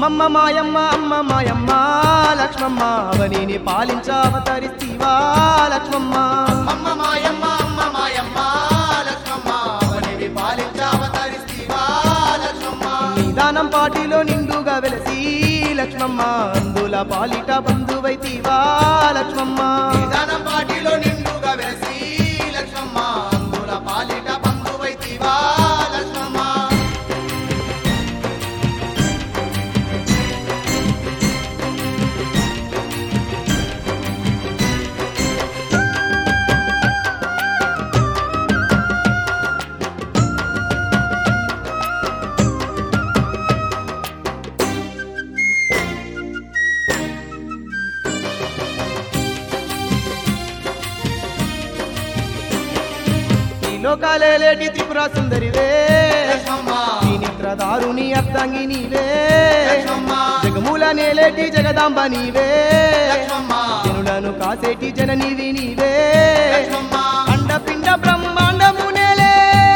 అమ్మమ్మ మాయమ్మ అమ్మ మాయమ్మ లక్ష్మమ్మ అవనిని పాలించ అవతరిస్తీవా లక్ష్మమ్మ అమ్మ మాయమ్మ అమ్మ మాయమ్మ లక్ష్మమ్మ అవనివి పాలించ అవతరిస్తీవా లక్ష్మమ్మ నిదానం పాటిలో నిండుగా వెలసి లక్ష్మమ్మ అందుల పాలిట బంధువైతీవా లక్ష్మమ్మ నిదానం పాటిలో నిండుగా వెలసి లక్ష్మమ్మ అందుల పాలిట బంధువైతీవా లక్ష్మమ్మ ఈ లోకాలేటి త్రిపుర సుందరివే లక్ష్మమ్మ ఈ నిద్రదారుని అర్ధంగి నీవే లక్ష్మమ్మ జగమూల నేలేటి జగదాంబ నీవే లక్ష్మమ్మ జనులను కాసేటి జననీవి నీవే లక్ష్మమ్మ అండపిండ బ్రహ్మాండము నేలే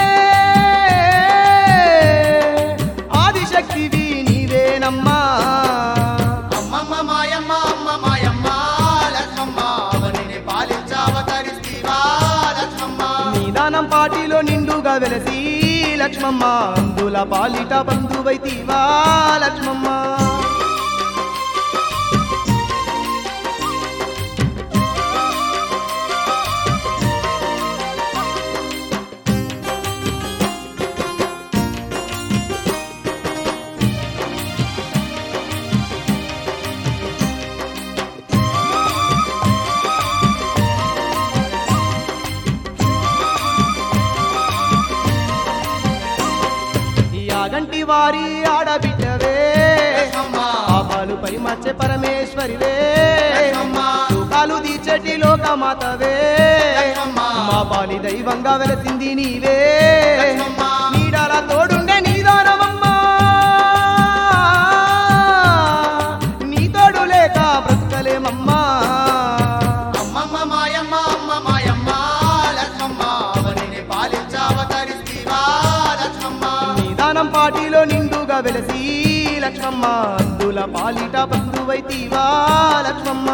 ఆదిశక్తివి నీవేనమ్మా అమ్మమ్మ మాయమ్మ అమ్మ మాయమ్మ లక్ష్మమ్మ అవనిని పాలించ అవతరిస్తీవా లక్ష్మమ్మ నిదానం పాటిలో నిండుగా వెలసి లక్ష్మమ్మ అందుల పాలిట బంధువైతీవా లక్ష్మమ్మ ఈ ఆగంటి వారి ఆడబిడ్డవే లక్ష్మమ్మ పాపాలు పరిమర్చే పరమేశ్వరివే లక్ష్మమ్మ లోకాలు దీచెటి లోకమాతవే లక్ష్మమ్మ మా పాలి దైవంగా వెలసింది నీవే లక్ష్మమ్మ నీడల తోడుండే నీదానమమ్మా నీ తోడు లేక బ్రతకలేమమ్మా అమ్మమ్మ మాయమ్మ అమ్మ మాయమ్మ లక్ష్మమ్మ అవనిని పాలించ అవతరిస్తీవా లక్ష్మమ్మ నిదానం పాటిలో నిండుగా వెలసి లక్ష్మమ్మ అందుల పాలిట బంధువైతీవా లక్ష్మమ్మ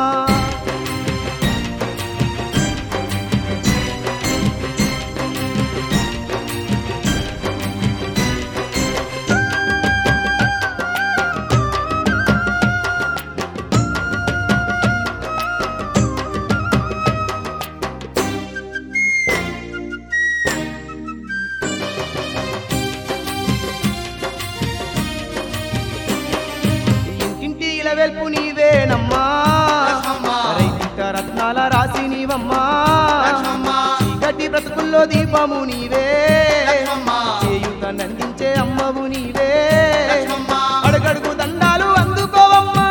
ఇంటింటి ఇలవెల్పు నీవేనమ్మా లక్ష్మమ్మ రైతిక రత్నాల రాసి నీవమ్మా లక్ష్మమ్మ చీకటి బ్రతుకుల్లో దీపము నీవే లక్ష్మమ్మ చేయుత నందించే అమ్మవు నీవే లక్ష్మమ్మ అడుగడుగు దండాలు అందుకోవమ్మా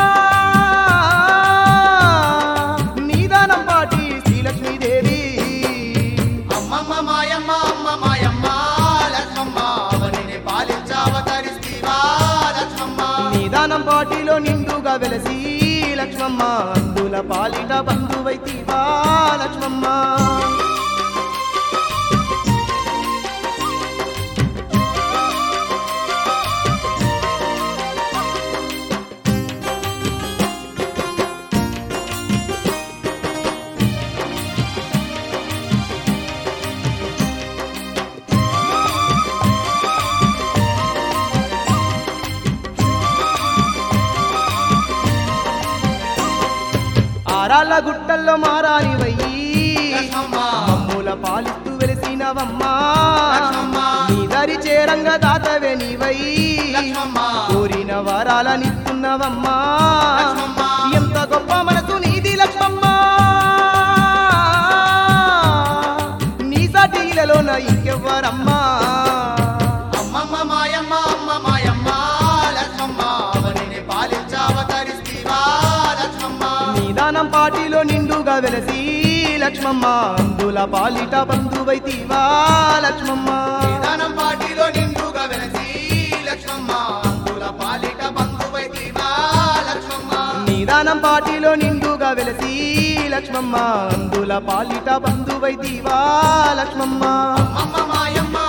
నీదానం పాటి శ్రీలక్ష్మీదేవి అమ్మమ్మ మాయమ్మ అమ్మ మాయమ్మ లక్ష్మమ్మ అవనిని పాలించ అవతరిస్తీవా లక్ష్మమ్మ నీదానం పాటిలో నిండుగా వెలసి లక్ష్మమ్మ అందుల పాలిట బంధువైతీవా లక్ష్మమ్మ ఆరాళ్ళ గుట్టల్లో మారానివయ్యి లక్ష్మమ్మ మమ్ముల పాలిస్తూ వెలిసినవమ్మా లక్ష్మమ్మ నీ దరి చేరంగ దాతవే నీవై లక్ష్మమ్మ కోరిన వరాల నిస్తున్నవమ్మా లక్ష్మమ్మ ఎంత గొప్ప మనసు నీది లక్ష్మమ్మ నీ సాటిలలోన ఇంకెవ్వరమ్మా అమ్మమ్మ మాయమ్మ అమ్మ మాయమ్మ లక్ష్మమ్మ అవనిని పాలించ అవతరిస్తీవా లక్ష్మమ్మ నిదానం పాటిలో నిండుగా వెలసి లక్ష్మమ్మ అందుల పాలిట బంధువైతీవా లక్ష్మమ్మ నిదానం పాటిలో నిండుగా వెలసి లక్ష్మమ్మ అందుల పాలిట బంధువైతీవా లక్ష్మమ్మ నిదానం పాటిలో నిండుగా వెలసి లక్ష్మమ్మ అందుల పాలిట బంధువైతీవా లక్ష్మమ్మ అమ్మమ్మ మాయమ్మ